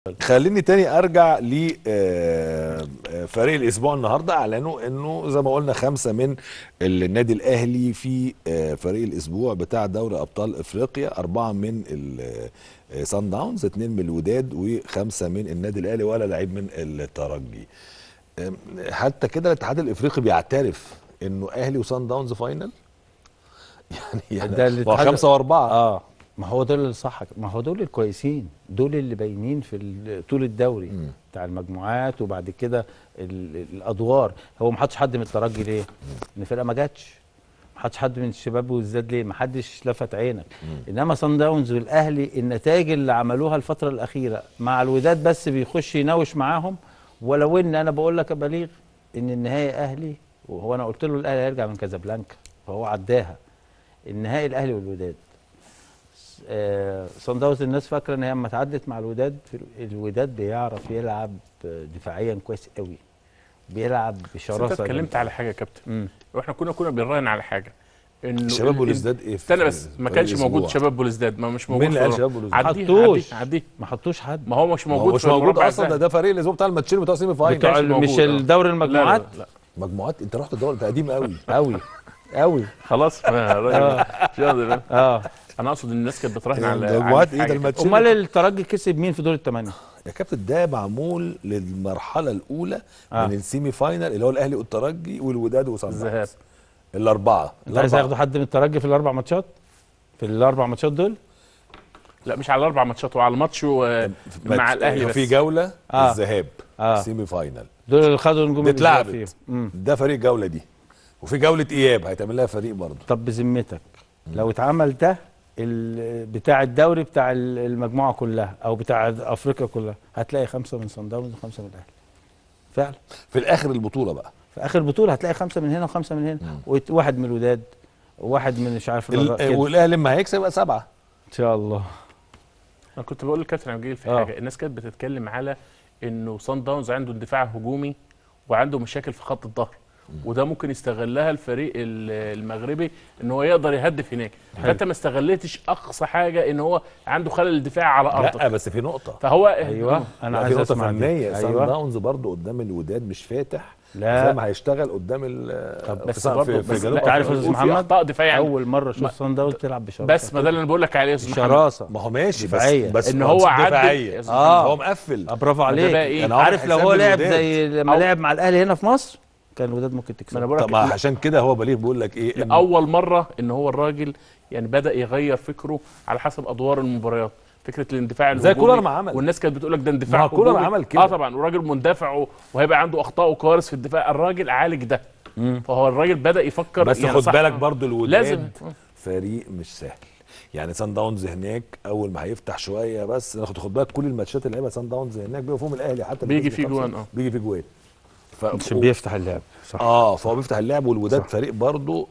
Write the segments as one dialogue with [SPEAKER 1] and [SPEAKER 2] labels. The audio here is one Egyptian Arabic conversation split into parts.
[SPEAKER 1] خليني تاني ارجع لفريق الاسبوع النهارده اعلنوا انه زي ما قلنا خمسه من النادي الاهلي في آه، فريق الاسبوع بتاع دوري ابطال افريقيا اربعه من سان داونز اثنين من الوداد وخمسه من النادي الاهلي ولا لعيب من الترجي آم، حتى كده الاتحاد الافريقي بيعترف انه اهلي وسان داونز فاينل يعني يعني
[SPEAKER 2] ده
[SPEAKER 1] هو
[SPEAKER 2] الاتحاد-
[SPEAKER 1] خمسه واربعه
[SPEAKER 2] اه ما هو دول الصح ما هو دول الكويسين دول اللي باينين في ال- طول الدوري
[SPEAKER 1] مم.
[SPEAKER 2] بتاع المجموعات وبعد كده ال- الادوار هو ما حدش حد من الترجي ليه؟ ان الفرقه ما جاتش ما حدش حد من الشباب والزاد ليه؟ ما حدش لفت عينك انما صن داونز والاهلي النتائج اللي عملوها الفتره الاخيره مع الوداد بس بيخش يناوش معاهم ولو ان انا بقول لك يا بليغ ان النهائي اهلي وهو انا قلت له الاهلي هيرجع من كازابلانكا فهو عداها النهائي الاهلي والوداد آه، صن داونز الناس فاكره ان هي اما تعدت مع الوداد في ال- الوداد بيعرف يلعب آه، دفاعيا كويس قوي بيلعب
[SPEAKER 3] بس
[SPEAKER 2] بشراسه
[SPEAKER 3] انت اتكلمت
[SPEAKER 2] جامدة.
[SPEAKER 3] على حاجه يا كابتن
[SPEAKER 2] مم.
[SPEAKER 3] واحنا كنا كنا بنراهن على حاجه انه
[SPEAKER 1] الشباب
[SPEAKER 3] ال-
[SPEAKER 1] والازداد ايه في
[SPEAKER 3] استنى بس ما
[SPEAKER 1] فريق
[SPEAKER 3] كانش موجود
[SPEAKER 1] الأسبوع؟
[SPEAKER 3] شباب بولزداد ما مش موجود
[SPEAKER 1] مين اللي
[SPEAKER 3] في
[SPEAKER 1] قال
[SPEAKER 3] الرابع.
[SPEAKER 1] شباب بولزداد؟
[SPEAKER 3] عديه
[SPEAKER 2] حطوش.
[SPEAKER 3] عديه عديه
[SPEAKER 2] ما حطوش حد
[SPEAKER 3] ما هو مش
[SPEAKER 1] ما هو
[SPEAKER 3] موجود
[SPEAKER 1] مش
[SPEAKER 3] في
[SPEAKER 1] موجود
[SPEAKER 3] المربع
[SPEAKER 1] اصلا ده,
[SPEAKER 3] الذهبي.
[SPEAKER 1] ده فريق الاسبوع بتاع الماتشين بتوع سيمي فاينل
[SPEAKER 2] بتوع
[SPEAKER 3] كانش
[SPEAKER 2] ال- مش
[SPEAKER 3] موجود، آه.
[SPEAKER 2] الدوري
[SPEAKER 3] لا، لا،
[SPEAKER 2] المجموعات
[SPEAKER 3] لا, لا.
[SPEAKER 1] مجموعات انت رحت الدوري ده قديم قوي
[SPEAKER 2] قوي قوي
[SPEAKER 3] خلاص ما الراجل مش قادر.
[SPEAKER 2] اه
[SPEAKER 3] انا اقصد ان الناس كانت بتراهن
[SPEAKER 1] يعني
[SPEAKER 3] على
[SPEAKER 1] مجموعات
[SPEAKER 3] على
[SPEAKER 1] ايه ده
[SPEAKER 3] حاجة.
[SPEAKER 1] الماتشين
[SPEAKER 2] امال الترجي كسب مين في دور الثمانيه؟
[SPEAKER 1] يا كابتن ده معمول للمرحله الاولى
[SPEAKER 2] آه.
[SPEAKER 1] من السيمي فاينل اللي هو الاهلي والترجي والوداد وصن
[SPEAKER 3] الذهاب.
[SPEAKER 1] داونز الاربعه
[SPEAKER 2] انت عايز
[SPEAKER 1] الأربعة.
[SPEAKER 2] ياخدوا حد من الترجي في الاربع ماتشات؟ في الاربع ماتشات دول؟
[SPEAKER 3] لا مش على الاربع ماتشات وعلى الماتش و- مع الاهلي بس
[SPEAKER 1] في جوله
[SPEAKER 2] آه.
[SPEAKER 1] الذهاب
[SPEAKER 2] آه.
[SPEAKER 1] سيمي فاينل
[SPEAKER 2] دول اللي خدوا نجوم
[SPEAKER 1] دي
[SPEAKER 2] الإذاعة
[SPEAKER 1] اتلعبت.
[SPEAKER 2] فيهم. مم.
[SPEAKER 1] ده فريق جوله دي وفي جوله اياب هيتعمل لها فريق برضه
[SPEAKER 2] طب بذمتك لو اتعمل ده ال- بتاع الدوري بتاع ال- المجموعه كلها او بتاع افريقيا كلها هتلاقي خمسه من صن داونز وخمسه من الاهلي فعلا
[SPEAKER 1] في الاخر البطوله بقى
[SPEAKER 2] في اخر البطوله هتلاقي خمسه من هنا وخمسه من هنا وت- واحد من الوداد وواحد من مش عارف الرجاء
[SPEAKER 1] ال-
[SPEAKER 2] كده.
[SPEAKER 1] والاهلي لما هيكسب يبقى سبعه
[SPEAKER 2] ان شاء الله
[SPEAKER 3] انا كنت بقول للكابتن عبد الجليل في
[SPEAKER 2] آه.
[SPEAKER 3] حاجه الناس كانت بتتكلم على انه صن داونز عنده اندفاع هجومي وعنده مشاكل في خط الظهر وده ممكن يستغلها الفريق ال- المغربي ان هو يقدر يهدف هناك فانت ما استغلتش اقصى حاجه ان هو عنده خلل دفاعي على
[SPEAKER 1] لا
[SPEAKER 3] ارضك
[SPEAKER 1] بس في نقطه
[SPEAKER 3] فهو
[SPEAKER 2] ايوه انا
[SPEAKER 1] لا،
[SPEAKER 2] عايز
[SPEAKER 1] في نقطه
[SPEAKER 2] اسمع دي.
[SPEAKER 1] فنيه سان
[SPEAKER 2] ايوه
[SPEAKER 1] داونز برضه قدام الوداد مش فاتح
[SPEAKER 2] لا.
[SPEAKER 1] زي ما هيشتغل قدام ال
[SPEAKER 2] طب
[SPEAKER 1] في
[SPEAKER 3] بس
[SPEAKER 1] سان-
[SPEAKER 3] برضه
[SPEAKER 1] في, في
[SPEAKER 3] بس
[SPEAKER 1] جنوب
[SPEAKER 3] لا،
[SPEAKER 2] أنت عارف يا
[SPEAKER 1] أفريقيا.
[SPEAKER 2] أستاذ
[SPEAKER 3] وفي
[SPEAKER 2] محمد؟
[SPEAKER 3] اخطاء دفاعيه عنده.
[SPEAKER 2] اول مره
[SPEAKER 3] ما-
[SPEAKER 2] اشوف صن داونز تلعب بشراسه
[SPEAKER 3] بس ما ده اللي انا بقول لك عليه يا استاذ محمد
[SPEAKER 2] شراسه
[SPEAKER 1] ما هو ماشي بس
[SPEAKER 2] دفاعية.
[SPEAKER 1] بس
[SPEAKER 3] ان هو عدل
[SPEAKER 1] دفاعية.
[SPEAKER 2] آه.
[SPEAKER 1] هو مقفل
[SPEAKER 2] آه، برافو
[SPEAKER 3] ده
[SPEAKER 2] عليك
[SPEAKER 3] بقى إيه؟
[SPEAKER 1] كان عمر
[SPEAKER 2] عارف لو
[SPEAKER 1] حسام
[SPEAKER 2] هو لعب
[SPEAKER 1] بالوداد.
[SPEAKER 2] زي لما
[SPEAKER 3] أو-
[SPEAKER 2] لعب مع الاهلي هنا في مصر كان الوداد ممكن
[SPEAKER 3] ما انا
[SPEAKER 2] تكسب
[SPEAKER 3] بقول
[SPEAKER 1] طب
[SPEAKER 3] لك
[SPEAKER 1] ما عشان كده هو بليغ بيقول لك ايه إن-
[SPEAKER 3] اول مره ان هو الراجل يعني بدا يغير فكره على حسب ادوار المباريات فكره الاندفاع
[SPEAKER 1] زي
[SPEAKER 3] الهجومي
[SPEAKER 1] كولر ما عمل.
[SPEAKER 3] والناس كانت بتقول لك ده اندفاع
[SPEAKER 1] ما هو كولر
[SPEAKER 3] هجومي.
[SPEAKER 1] عمل كده.
[SPEAKER 3] اه طبعا وراجل مندفع و- وهيبقى عنده اخطاء وكوارث في الدفاع الراجل عالج ده فهو الراجل بدا يفكر
[SPEAKER 1] بس
[SPEAKER 3] يعني
[SPEAKER 1] خد
[SPEAKER 3] صح.
[SPEAKER 1] بالك برضو الوداد
[SPEAKER 3] لازم.
[SPEAKER 1] فريق مش سهل يعني سان داونز هناك اول ما هيفتح شويه بس خد خد بالك كل الماتشات اللي لعبها سان داونز هناك بيبقى فيهم الاهلي حتى
[SPEAKER 3] بيجي
[SPEAKER 1] بالنسبة
[SPEAKER 3] فيه
[SPEAKER 1] لخمسة،
[SPEAKER 3] جوان، آه.
[SPEAKER 1] بيجي فيه جوان ف...
[SPEAKER 2] عشان بيفتح اللعب صح
[SPEAKER 1] اه فهو بيفتح اللعب والوداد فريق برضه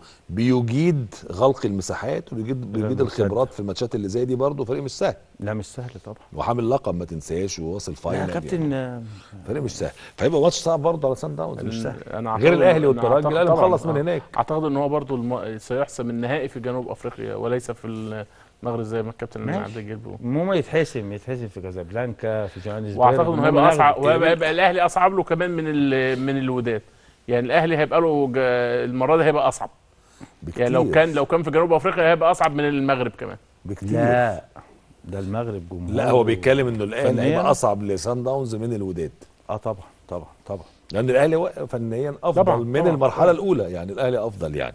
[SPEAKER 1] بيجيد غلق المساحات وبيجيد بيجيد
[SPEAKER 2] المساحات.
[SPEAKER 1] الخبرات في الماتشات اللي زي دي برضه فريق مش سهل
[SPEAKER 2] لا مش سهل طبعا
[SPEAKER 1] وحامل لقب ما تنساش وواصل
[SPEAKER 2] لا
[SPEAKER 1] فاينل
[SPEAKER 2] يا كابتن آه،
[SPEAKER 1] فريق مش سهل فهيبقى ماتش صعب برضه على سان داونز مش سهل
[SPEAKER 3] انا
[SPEAKER 1] غير
[SPEAKER 3] أعتقد-
[SPEAKER 1] الاهلي
[SPEAKER 3] أنا
[SPEAKER 1] والترجي
[SPEAKER 3] أعتقد
[SPEAKER 1] الاهلي
[SPEAKER 3] طبعاً،
[SPEAKER 1] مخلص من
[SPEAKER 3] آه.
[SPEAKER 1] هناك
[SPEAKER 3] اعتقد ان هو برضو الم... سيحسم النهائي في جنوب افريقيا وليس في المغرب زي ما الكابتن
[SPEAKER 2] ماشي.
[SPEAKER 3] عبد الجليل بيقول
[SPEAKER 2] المهم يتحسم يتحسم في كازابلانكا في جوهانسبرج
[SPEAKER 3] واعتقد انه
[SPEAKER 2] المهم
[SPEAKER 3] هيبقى
[SPEAKER 2] ناخده.
[SPEAKER 3] اصعب وهيبقى هيبقى الاهلي اصعب له كمان من ال... من الوداد يعني الاهلي هيبقى له ج... المره دي هيبقى اصعب
[SPEAKER 1] بكتير
[SPEAKER 3] يعني لو كان لو كان في جنوب افريقيا هيبقى اصعب من المغرب كمان
[SPEAKER 1] بكتير
[SPEAKER 2] لا ده المغرب جمهور
[SPEAKER 1] لا هو بيتكلم انه الاهلي
[SPEAKER 2] فنياً؟
[SPEAKER 1] هيبقى اصعب لسان داونز من الوداد
[SPEAKER 2] اه طبعا طبعا طبعا
[SPEAKER 1] لان الاهلي واقع فنيا افضل
[SPEAKER 3] طبعاً،
[SPEAKER 1] من
[SPEAKER 3] طبعاً،
[SPEAKER 1] المرحله
[SPEAKER 3] طبعاً.
[SPEAKER 1] الاولى يعني الاهلي افضل يعني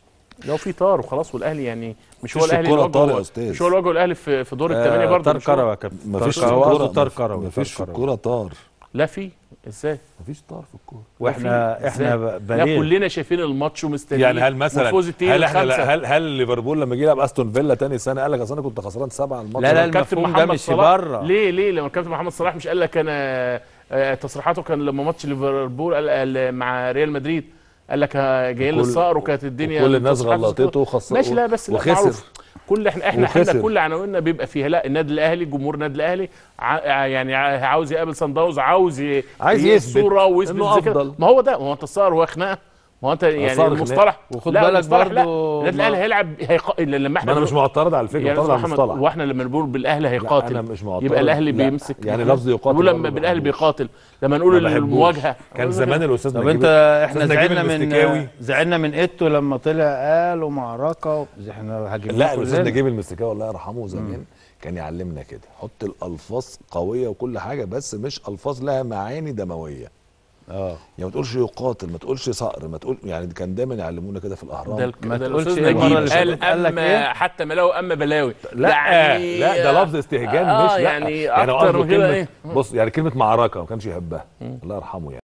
[SPEAKER 3] لو في طار وخلاص والاهلي يعني مش هو
[SPEAKER 1] مفيش
[SPEAKER 3] الاهلي
[SPEAKER 1] الكرة
[SPEAKER 3] اللي
[SPEAKER 1] طار يا
[SPEAKER 3] واجهه
[SPEAKER 1] أستاذ.
[SPEAKER 3] مش هو اللي واجهه الاهلي في في دور الثمانيه برضه
[SPEAKER 2] طار
[SPEAKER 3] مش هو-
[SPEAKER 2] كروي يا كابتن
[SPEAKER 1] مفيش في
[SPEAKER 2] طار كروي،
[SPEAKER 1] الكوره
[SPEAKER 2] قصده طار كروي
[SPEAKER 1] مفيش في
[SPEAKER 2] طار كروي.
[SPEAKER 1] الكوره طار
[SPEAKER 3] لا في ازاي
[SPEAKER 1] مفيش طار في الكوره
[SPEAKER 2] واحنا
[SPEAKER 3] في-
[SPEAKER 2] احنا
[SPEAKER 3] إزاي؟
[SPEAKER 2] ب-
[SPEAKER 3] لا
[SPEAKER 2] بليغ
[SPEAKER 3] كلنا شايفين الماتش ومستنيين
[SPEAKER 1] يعني هل مثلا
[SPEAKER 3] والفوز التقيل
[SPEAKER 1] هل احنا
[SPEAKER 3] الخمسة.
[SPEAKER 1] هل هل ليفربول لما جه يلعب استون فيلا تاني سنه قال لك اصل انا كنت خسران سبعه الماتش
[SPEAKER 2] لا، لا،
[SPEAKER 1] ده؟
[SPEAKER 3] الكابتن
[SPEAKER 2] المفهوم ده
[SPEAKER 3] محمد
[SPEAKER 2] مش
[SPEAKER 3] صلاح
[SPEAKER 2] بره.
[SPEAKER 3] ليه ليه لما الكابتن محمد صلاح مش قال لك انا آه، تصريحاته كان لما ماتش ليفربول قال- قال مع ريال مدريد قال لك ها- جايين
[SPEAKER 1] وكل-
[SPEAKER 3] للصقر وكانت الدنيا
[SPEAKER 1] وكل الناس
[SPEAKER 3] تصريحات
[SPEAKER 1] غلطته وخسر
[SPEAKER 3] ماشي لا بس لا
[SPEAKER 1] وخسر.
[SPEAKER 3] معروف كل احنا احنا
[SPEAKER 1] وخسر.
[SPEAKER 3] احنا كل عناويننا بيبقى فيها لا النادي الاهلي جمهور النادي الاهلي ع- يعني ع- عاوز يقابل صن داوز عاوز ي-
[SPEAKER 1] عايز
[SPEAKER 3] ي-
[SPEAKER 1] يثبت
[SPEAKER 3] الصوره ويثبت
[SPEAKER 1] إنه
[SPEAKER 3] زي كده.
[SPEAKER 1] أفضل.
[SPEAKER 3] ما هو ده ما هو انت الصقر هو خناقه ما هو انت يعني
[SPEAKER 1] صار خناق.
[SPEAKER 3] المصطلح
[SPEAKER 2] وخد
[SPEAKER 3] لا،
[SPEAKER 2] بالك
[SPEAKER 3] المصطلح لا.
[SPEAKER 2] برضو
[SPEAKER 3] النادي
[SPEAKER 2] ما-
[SPEAKER 3] الاهلي هيلعب هيق... لما
[SPEAKER 1] ما
[SPEAKER 3] احنا
[SPEAKER 1] انا مش معترض على الفكره
[SPEAKER 3] يعني
[SPEAKER 1] معترض على
[SPEAKER 3] محمد
[SPEAKER 1] المصطلح
[SPEAKER 3] واحنا لما نقول بالاهلي هيقاتل
[SPEAKER 1] انا مش معترض
[SPEAKER 3] يبقى الاهلي
[SPEAKER 1] لا،
[SPEAKER 3] بيمسك
[SPEAKER 1] يعني لفظ يقاتل
[SPEAKER 3] نقول
[SPEAKER 1] برضه
[SPEAKER 3] لما
[SPEAKER 1] ما
[SPEAKER 3] بالاهلي
[SPEAKER 1] بحبوش.
[SPEAKER 3] بيقاتل لما
[SPEAKER 1] ما
[SPEAKER 3] نقول
[SPEAKER 1] بحبوش.
[SPEAKER 3] المواجهه
[SPEAKER 1] كان زمان الاستاذ
[SPEAKER 2] طب
[SPEAKER 1] نجيب
[SPEAKER 2] انت احنا
[SPEAKER 1] أستاذ نجيب
[SPEAKER 2] زعلنا من
[SPEAKER 1] المستكاوي.
[SPEAKER 2] زعلنا من ايتو لما طلع قال ومعركه احنا هاجمناه
[SPEAKER 1] لا الاستاذ
[SPEAKER 2] كلنا.
[SPEAKER 1] نجيب المستكاوي الله يرحمه زمان كان يعلمنا كده حط الالفاظ قويه وكل حاجه بس مش الفاظ لها معاني دمويه
[SPEAKER 2] اه
[SPEAKER 1] يعني ما تقولش يقاتل ما تقولش صقر ما تقول يعني كان دايما يعلمونا كده في الاهرام
[SPEAKER 3] ده
[SPEAKER 2] ما
[SPEAKER 3] ده
[SPEAKER 2] تقولش
[SPEAKER 3] الاستاذ
[SPEAKER 2] إيه المرة
[SPEAKER 3] نجيب
[SPEAKER 2] اللي
[SPEAKER 3] قال
[SPEAKER 2] فاتت قال لك
[SPEAKER 3] اما
[SPEAKER 2] إيه؟
[SPEAKER 3] حتى ما لو اما بلاوي
[SPEAKER 1] لا
[SPEAKER 3] يعني
[SPEAKER 1] لا ده لفظ استهجان
[SPEAKER 3] آه
[SPEAKER 1] مش لا
[SPEAKER 3] يعني
[SPEAKER 1] هو
[SPEAKER 3] اكتر
[SPEAKER 1] قصده
[SPEAKER 3] من كده
[SPEAKER 1] كلمة-
[SPEAKER 3] ايه
[SPEAKER 1] بص يعني كلمه معركه ما كانش يحبها الله يرحمه يعني